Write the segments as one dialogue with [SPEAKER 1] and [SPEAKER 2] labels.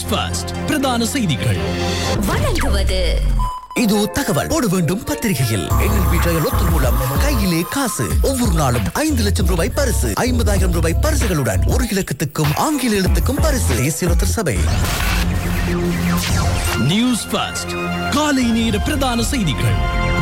[SPEAKER 1] News first பிரதான செய்திகள்
[SPEAKER 2] வழங்குவது
[SPEAKER 3] இது தகவல் போட வேண்டும் பத்திரிகையில் என்எல்பி ட்ரையல் ஒத்து மூலம் கையிலே காசு ஒவ்வொரு நாளும் ஐந்து லட்சம் ரூபாய் பரிசு ஐம்பதாயிரம் ரூபாய் பரிசுகளுடன் ஒரு இலக்கத்துக்கும் ஆங்கில எழுத்துக்கும் பரிசு தேசிய ஒருத்தர் சபை
[SPEAKER 1] நியூஸ் ஃபர்ஸ்ட் காலை நேர பிரதான செய்திகள்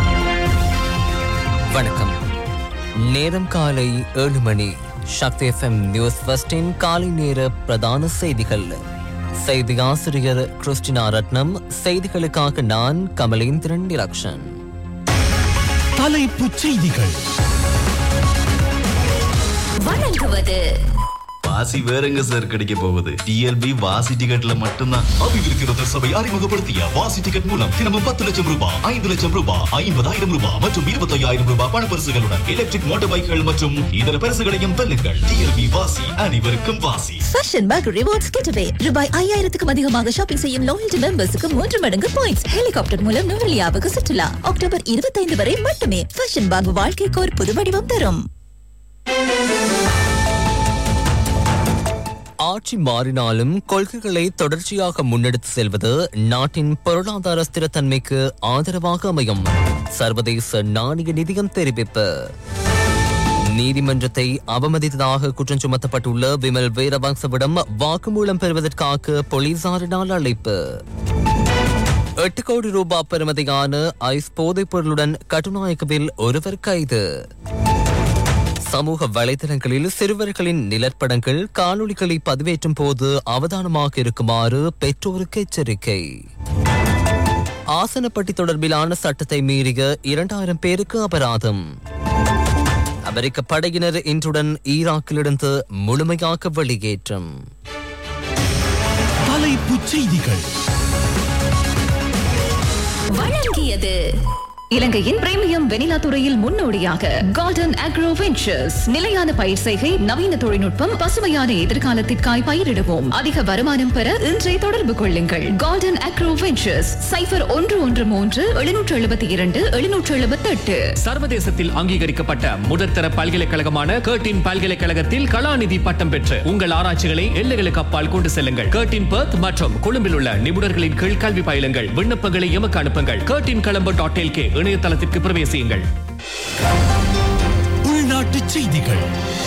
[SPEAKER 4] வணக்கம் நேரம் காலை ஏழு மணி சக்தி எஃப்எம் நியூஸ் ஃபர்ஸ்டின் காலை நேர பிரதான செய்திகள் செய்தி ஆசிரியர் கிறிஸ்டினா ரத்னம் செய்திகளுக்காக நான் கமலேந்திரன் நிலக்ஷன்
[SPEAKER 1] தலைப்புச் செய்திகள்
[SPEAKER 2] வழங்குவது
[SPEAKER 5] வாசி வேறங்க சார் கிடைக்க போகுது டிஎல்பி வாசி டிக்கெட்ல மட்டும்தான்
[SPEAKER 6] அபிவிருத்தி சபை அறிமுகப்படுத்திய வாசி டிக்கெட் மூலம் தினமும் பத்து லட்சம் ரூபாய் ஐந்து லட்சம் ரூபாய் ஐம்பதாயிரம் ரூபாய் மற்றும் இருபத்தையாயிரம் ரூபாய் பணப்பரிசுகளுடன் எலக்ட்ரிக் மோட்டார் பைக்குகள் மற்றும் இதர பரிசுகளையும் வெல்லுங்கள் டிஎல்பி வாசி அனைவருக்கும் வாசி
[SPEAKER 7] ஃபேஷன் பேக் ரிவார்ட்ஸ் கிட்டவே ரூபாய் ஐயாயிரத்துக்கும் அதிகமாக ஷாப்பிங் செய்யும் லாயல்டி மெம்பர்ஸுக்கு மூன்று மடங்கு பாயிண்ட்ஸ் ஹெலிகாப்டர் மூலம் நுவலியாவுக்கு சுற்றுலா அக்டோபர் இருபத்தைந்து வரை மட்டுமே ஃபேஷன் பேக் வாழ்க்கைக்கு ஒரு புது வடிவம் தரும்
[SPEAKER 4] ஆட்சி மாறினாலும் கொள்கைகளை தொடர்ச்சியாக முன்னெடுத்து செல்வது நாட்டின் பொருளாதார ஸ்திரத்தன்மைக்கு ஆதரவாக அமையும் சர்வதேச நாணய நிதியம் தெரிவிப்பு நீதிமன்றத்தை அவமதித்ததாக குற்றம் சுமத்தப்பட்டுள்ள விமல் வீரவங்சவிடம் வாக்குமூலம் பெறுவதற்காக போலீசாரினால் அழைப்பு எட்டு கோடி ரூபாய் பெறுமதியான ஐஸ் போதைப் பொருளுடன் கட்டுநாயக்கவில் ஒருவர் கைது சமூக வலைதளங்களில் சிறுவர்களின் நிழற்படங்கள் காணொளிகளை பதிவேற்றும் போது அவதானமாக இருக்குமாறு பெற்றோருக்கு எச்சரிக்கை ஆசனப்பட்டி தொடர்பிலான சட்டத்தை மீறிய இரண்டாயிரம் பேருக்கு அபராதம் அமெரிக்க படையினர் இன்றுடன் ஈராக்கிலிருந்து முழுமையாக வெளியேற்றம்
[SPEAKER 1] தலைப்புச் செய்திகள்
[SPEAKER 2] வழங்கியது
[SPEAKER 8] இலங்கையின் பிரீமியம் வெனிலா துறையில் முன்னோடியாக கார்டன் அக்ரோ வெஞ்சர்ஸ் நிலையான பயிர் செய்கை நவீன தொழில்நுட்பம் பசுமையான எதிர்காலத்திற்காய் பயிரிடுவோம் அதிக வருமானம் பெற இன்றை தொடர்பு கொள்ளுங்கள் கார்டன் அக்ரோ வெஞ்சர்ஸ் சைபர் ஒன்று ஒன்று மூன்று எழுநூற்று எழுபத்தி இரண்டு எழுநூற்று எழுபத்தி எட்டு
[SPEAKER 9] சர்வதேசத்தில் அங்கீகரிக்கப்பட்ட முதற்தர பல்கலைக்கழகமான கேட்டின் பல்கலைக்கழகத்தில் கலாநிதி பட்டம் பெற்று உங்கள் ஆராய்ச்சிகளை எல்லைகளுக்கு அப்பால் கொண்டு செல்லுங்கள் கேட்டின் பர்த் மற்றும் கொழும்பில் உள்ள நிபுணர்களின் கீழ் கல்வி பயிலுங்கள் விண்ணப்பங்களை எமக்கு அனுப்புங்கள் கேட்டின் கலம்பு டாட் எல்கே இணையதளத்திற்கு பிரவேசியுங்கள்
[SPEAKER 1] உள்நாட்டுச் செய்திகள்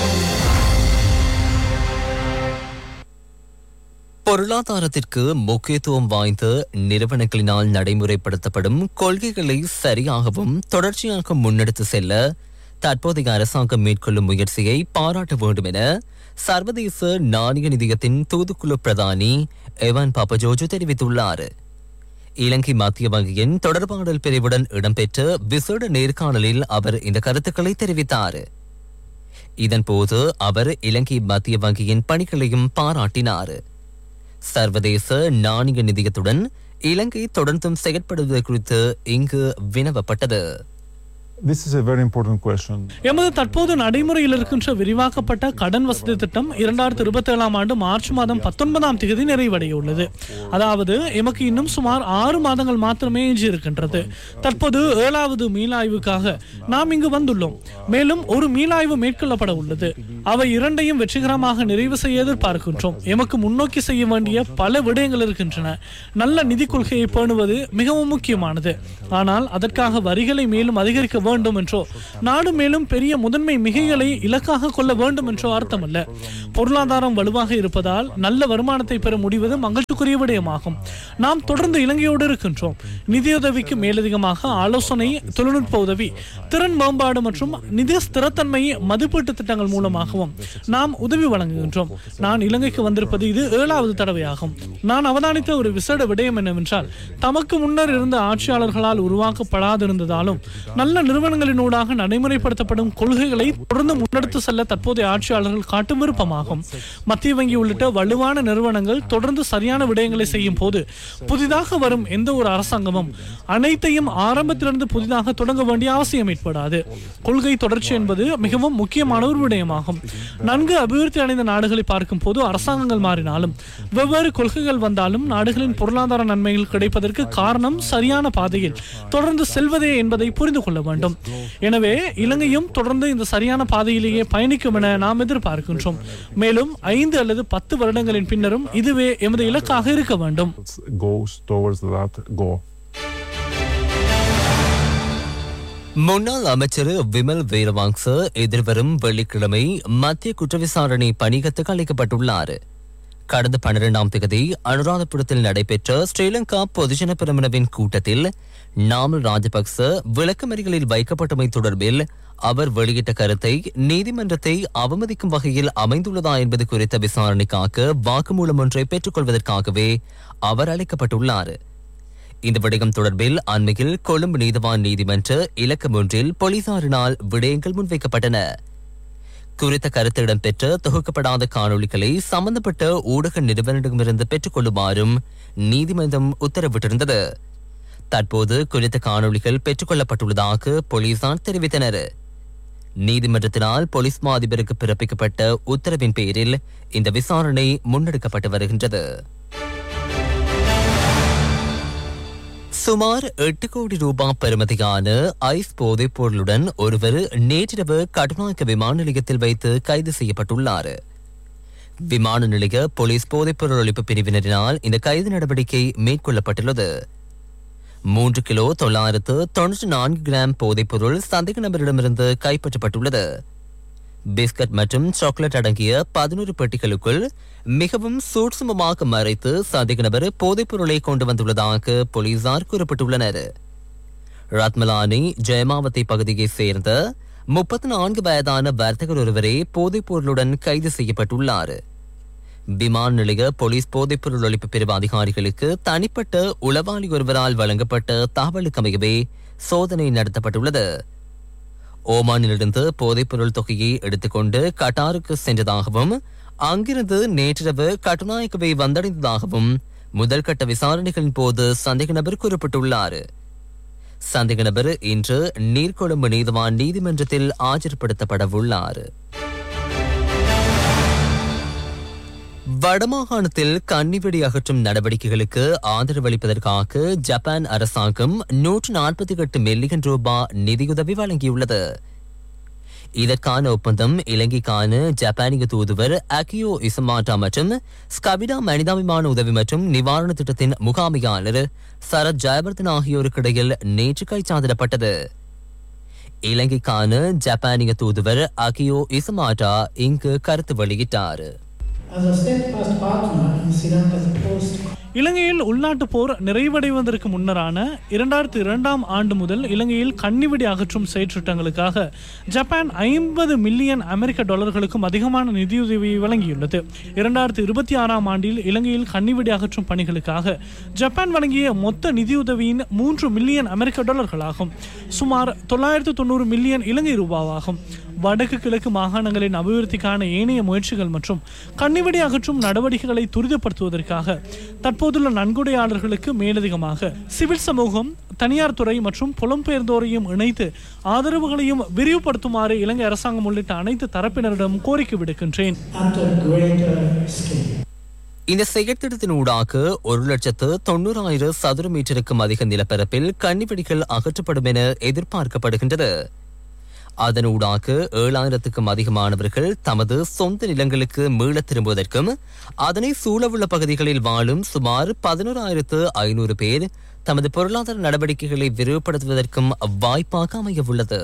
[SPEAKER 4] பொருளாதாரத்திற்கு முக்கியத்துவம் வாய்ந்த நிறுவனங்களினால் நடைமுறைப்படுத்தப்படும் கொள்கைகளை சரியாகவும் தொடர்ச்சியாக முன்னெடுத்து செல்ல தற்போதைய அரசாங்கம் மேற்கொள்ளும் முயற்சியை பாராட்ட வேண்டும் என சர்வதேச நாணய நிதியத்தின் தூதுக்குழு பிரதானி எவான் பாப்பஜோஜு தெரிவித்துள்ளார் இலங்கை மத்திய வங்கியின் தொடர்பாடல் பிரிவுடன் இடம்பெற்ற விசேட நேர்காணலில் அவர் இந்த கருத்துக்களை தெரிவித்தார் இதன்போது அவர் இலங்கை மத்திய வங்கியின் பணிகளையும் பாராட்டினார் சர்வதேச நாணய நிதியத்துடன் இலங்கை தொடர்ந்தும் செயற்படுவது குறித்து இங்கு வினவப்பட்டது
[SPEAKER 10] This is a very important question.
[SPEAKER 11] எமது தற்போது நடைமுறையில் இருக்கின்ற விரிவாக்கப்பட்ட கடன் வசதி திட்டம் இரண்டாயிரத்தி இருபத்தி ஏழாம் ஆண்டு மார்ச் மாதம் பத்தொன்பதாம் தேதி நிறைவடைய உள்ளது அதாவது எமக்கு இன்னும் சுமார் ஆறு மாதங்கள் மாத்திரமே எஞ்சி இருக்கின்றது தற்போது ஏழாவது மீளாய்வுக்காக நாம் இங்கு வந்துள்ளோம் மேலும் ஒரு மீளாய்வு மேற்கொள்ளப்பட உள்ளது அவை இரண்டையும் வெற்றிகரமாக நிறைவு செய்ய எதிர்பார்க்கின்றோம் எமக்கு முன்னோக்கி செய்ய வேண்டிய பல விடயங்கள் இருக்கின்றன நல்ல நிதி கொள்கையை பேணுவது மிகவும் முக்கியமானது ஆனால் அதற்காக வரிகளை மேலும் அதிகரிக்க வேண்டும் என்றோ நாடு மேலும் பெரிய முதன்மை மிகைகளை இலக்காக கொள்ள வேண்டும் என்றோ அர்த்தமல்ல பொருளாதாரம் வலுவாக இருப்பதால் நல்ல வருமானத்தை பெற முடிவது மகிழ்ச்சிக்குரிய விடயமாகும் நாம் தொடர்ந்து இலங்கையோடு இருக்கின்றோம் நிதியுதவிக்கு மேலதிகமாக ஆலோசனை தொழில்நுட்ப உதவி திறன் மேம்பாடு மற்றும் நிதி ஸ்திரத்தன்மை மதிப்பீட்டு திட்டங்கள் மூலமாகவும் நாம் உதவி வழங்குகின்றோம் நான் இலங்கைக்கு வந்திருப்பது இது ஏழாவது தடவையாகும் நான் அவதானித்த ஒரு விசேட விடயம் என்னவென்றால் தமக்கு முன்னர் இருந்த ஆட்சியாளர்களால் உருவாக்கப்படாதிருந்ததாலும் நல்ல நிறுவனங்களினூடாக நடைமுறைப்படுத்தப்படும் கொள்கைகளை தொடர்ந்து முன்னெடுத்து செல்ல தற்போதைய ஆட்சியாளர்கள் காட்டும் விருப்பமாகும் மத்திய வங்கி உள்ளிட்ட வலுவான நிறுவனங்கள் தொடர்ந்து சரியான விடயங்களை செய்யும் போது புதிதாக வரும் எந்த ஒரு அரசாங்கமும் அனைத்தையும் ஆரம்பத்திலிருந்து புதிதாக தொடங்க வேண்டிய அவசியம் ஏற்படாது கொள்கை தொடர்ச்சி என்பது மிகவும் முக்கியமான ஒரு விடயமாகும் நன்கு அபிவிருத்தி அடைந்த நாடுகளை பார்க்கும் போது அரசாங்கங்கள் மாறினாலும் வெவ்வேறு கொள்கைகள் வந்தாலும் நாடுகளின் பொருளாதார நன்மைகள் கிடைப்பதற்கு காரணம் சரியான பாதையில் தொடர்ந்து செல்வதே என்பதை புரிந்து கொள்ள வேண்டும் வேண்டும் எனவே இலங்கையும் தொடர்ந்து இந்த சரியான பாதையிலேயே பயணிக்கும் என நாம் எதிர்பார்க்கின்றோம் மேலும் ஐந்து அல்லது பத்து வருடங்களின் பின்னரும் இதுவே எமது இலக்காக இருக்க வேண்டும்
[SPEAKER 10] Goes towards that goal.
[SPEAKER 4] முன்னாள் அமைச்சர் விமல் வீரவாங்ச எதிர்வரும் வெள்ளிக்கிழமை மத்திய குற்ற விசாரணை பணியகத்துக்கு அழைக்கப்பட்டுள்ளார் கடந்த பன்னிரெண்டாம் தேதி அனுராதபுரத்தில் நடைபெற்ற ஸ்ரீலங்கா பொதுஜன பெருமனவின் கூட்டத்தில் நாமல் ராஜபக்ச விளக்கமறிகளில் வைக்கப்பட்டமை தொடர்பில் அவர் வெளியிட்ட கருத்தை நீதிமன்றத்தை அவமதிக்கும் வகையில் அமைந்துள்ளதா என்பது குறித்த விசாரணைக்காக வாக்குமூலம் ஒன்றை பெற்றுக்கொள்வதற்காகவே அவர் அழைக்கப்பட்டுள்ளார் இந்த விடயம் தொடர்பில் அண்மையில் கொழும்பு நீதவான் நீதிமன்ற இலக்கம் ஒன்றில் போலீசாரினால் விடயங்கள் முன்வைக்கப்பட்டன குறித்த கருத்து இடம்பெற்ற தொகுக்கப்படாத காணொளிகளை சம்பந்தப்பட்ட ஊடக நிறுவனங்களிடமிருந்து பெற்றுக்கொள்ளுமாறும் நீதிமன்றம் உத்தரவிட்டிருந்தது தற்போது குறித்த காணொளிகள் பெற்றுக்கொள்ளப்பட்டுள்ளதாக போலீசார் தெரிவித்தனர் நீதிமன்றத்தினால் போலீஸ் மா அதிபருக்கு பிறப்பிக்கப்பட்ட உத்தரவின் பேரில் இந்த விசாரணை முன்னெடுக்கப்பட்டு வருகின்றது சுமார் எட்டு கோடி ரூபாய் பெறுமதியான ஐஸ் போதைப் பொருளுடன் ஒருவர் நேற்றிரவு கட்டுநாயக்க விமான நிலையத்தில் வைத்து கைது செய்யப்பட்டுள்ளார் விமான நிலைய போலீஸ் போதைப்பொருள் ஒழிப்பு பிரிவினரினால் இந்த கைது நடவடிக்கை மேற்கொள்ளப்பட்டுள்ளது மூன்று கிலோ தொள்ளாயிரத்து தொன்னூற்றி நான்கு கிராம் போதைப்பொருள் சந்தேக நபரிடமிருந்து கைப்பற்றப்பட்டுள்ளது பிஸ்கட் மற்றும் சாக்லேட் அடங்கிய பதினோரு பெட்டிகளுக்குள் மிகவும் சூட்சுமமாக மறைத்து சந்தேக நபர் போதைப் பொருளை கொண்டு வந்துள்ளதாக போலீசார் குறிப்பிட்டுள்ளனர் ரத்மலானி ஜெயமாவதி பகுதியைச் சேர்ந்த முப்பத்தி நான்கு வயதான வர்த்தகர் ஒருவரே போதைப் பொருளுடன் கைது செய்யப்பட்டுள்ளார் விமான நிலைய போலீஸ் போதைப்பொருள் ஒழிப்பு பிரிவு அதிகாரிகளுக்கு தனிப்பட்ட உளவாளி ஒருவரால் வழங்கப்பட்ட தகவலுக்கமையவே சோதனை நடத்தப்பட்டுள்ளது ஓமானிலிருந்து போதைப்பொருள் தொகையை எடுத்துக்கொண்டு கட்டாருக்கு சென்றதாகவும் அங்கிருந்து நேற்றிரவு கட்டுநாயக்கவை வந்தடைந்ததாகவும் முதல் கட்ட விசாரணைகளின் போது சந்தேக நபர் குறிப்பிட்டுள்ளார் சந்தேக நபர் இன்று நீர்கொழும்பு நீதிவான் நீதிமன்றத்தில் ஆஜர்படுத்தப்பட உள்ளார் வடமாகாணத்தில் கன்னிவெடி அகற்றும் நடவடிக்கைகளுக்கு ஆதரவளிப்பதற்காக ஜப்பான் அரசாங்கம் நூற்று நாற்பத்தி எட்டு மில்லியன் ரூபாய் நிதியுதவி வழங்கியுள்ளது இதற்கான ஒப்பந்தம் இலங்கைக்கான ஜப்பானிய தூதுவர் அகியோ இசமாட்டா மற்றும் ஸ்கபிடா மனிதாபிமான உதவி மற்றும் நிவாரண திட்டத்தின் முகாமையாளர் சரத் ஜெயவர்தன் ஆகியோருக்கு இடையில் நேற்று கைச்சாதிடப்பட்டது இலங்கைக்கான ஜப்பானிய தூதுவர் அகியோ இசமாட்டா இங்கு கருத்து வெளியிட்டார்
[SPEAKER 12] As a steadfast partner in Sri Lanka's post
[SPEAKER 11] இலங்கையில் உள்நாட்டு போர் நிறைவடைவதற்கு முன்னரான இரண்டாயிரத்தி இரண்டாம் ஆண்டு முதல் இலங்கையில் கன்னிவெடி அகற்றும் செயற்றிட்டங்களுக்காக ஜப்பான் ஐம்பது மில்லியன் அமெரிக்க டாலர்களுக்கும் அதிகமான நிதியுதவியை வழங்கியுள்ளது இரண்டாயிரத்தி இருபத்தி ஆறாம் ஆண்டில் இலங்கையில் கன்னிவெடி அகற்றும் பணிகளுக்காக ஜப்பான் வழங்கிய மொத்த நிதியுதவியின் மூன்று மில்லியன் அமெரிக்க டாலர்களாகும் சுமார் தொள்ளாயிரத்து தொண்ணூறு மில்லியன் இலங்கை ரூபாவாகும் வடக்கு கிழக்கு மாகாணங்களின் அபிவிருத்திக்கான ஏனைய முயற்சிகள் மற்றும் கன்னிவெடி அகற்றும் நடவடிக்கைகளை துரிதப்படுத்துவதற்காக தற்போதுள்ள நன்கொடையாளர்களுக்கு மேலதிகமாக சிவில் சமூகம் தனியார் துறை மற்றும் புலம்பெயர்ந்தோரையும் இணைத்து ஆதரவுகளையும் விரிவுபடுத்துமாறு இலங்கை அரசாங்கம் உள்ளிட்ட அனைத்து தரப்பினரிடம் கோரிக்கை விடுக்கின்றேன்
[SPEAKER 12] at a greater scale.
[SPEAKER 4] இந்த செயற்திட்டத்தின் ஊடாக ஒரு லட்சத்து தொண்ணூறாயிரம் சதுர மீட்டருக்கும் அதிக நிலப்பரப்பில் கன்னிவெடிகள் அகற்றப்படும் என எதிர்பார்க்கப்படுகின்றது அதனூடாக ஏழாயிரத்துக்கும் அதிகமானவர்கள் தமது சொந்த நிலங்களுக்கு மீளத் திரும்புவதற்கும் அதனை சூழவுள்ள பகுதிகளில் வாழும் சுமார் பதினோராயிரத்து ஐநூறு பேர் தமது பொருளாதார நடவடிக்கைகளை விரிவுபடுத்துவதற்கும் வாய்ப்பாக அமையவுள்ளது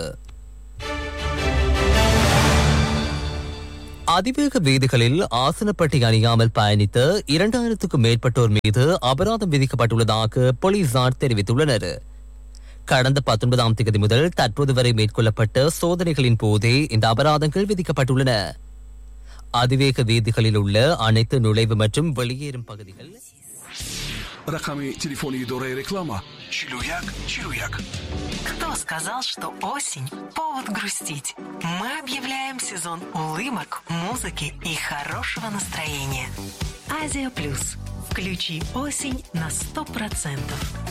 [SPEAKER 4] அதிவேக வீதிகளில் ஆசனப்பட்டி அணியாமல் பயணித்த இரண்டாயிரத்துக்கும் மேற்பட்டோர் மீது அபராதம் விதிக்கப்பட்டுள்ளதாக போலீசார் தெரிவித்துள்ளனர் கடந்த பத்தொன்பதாம் தேதி முதல் தற்போது வரை மேற்கொள்ளப்பட்ட சோதனைகளின் போதே இந்த அபராதங்கள் விதிக்கப்பட்டுள்ளன அதிவேக வீதிகளில் உள்ள அனைத்து நுழைவு மற்றும் வெளியேறும் பகுதிகள்
[SPEAKER 13] Рахами телефони Дора и реклама. Чилуяк, чилуяк.
[SPEAKER 14] Кто сказал, что осень – повод грустить? Мы объявляем сезон улыбок, музыки и хорошего настроения. Азия Плюс. Включи осень на сто процентов.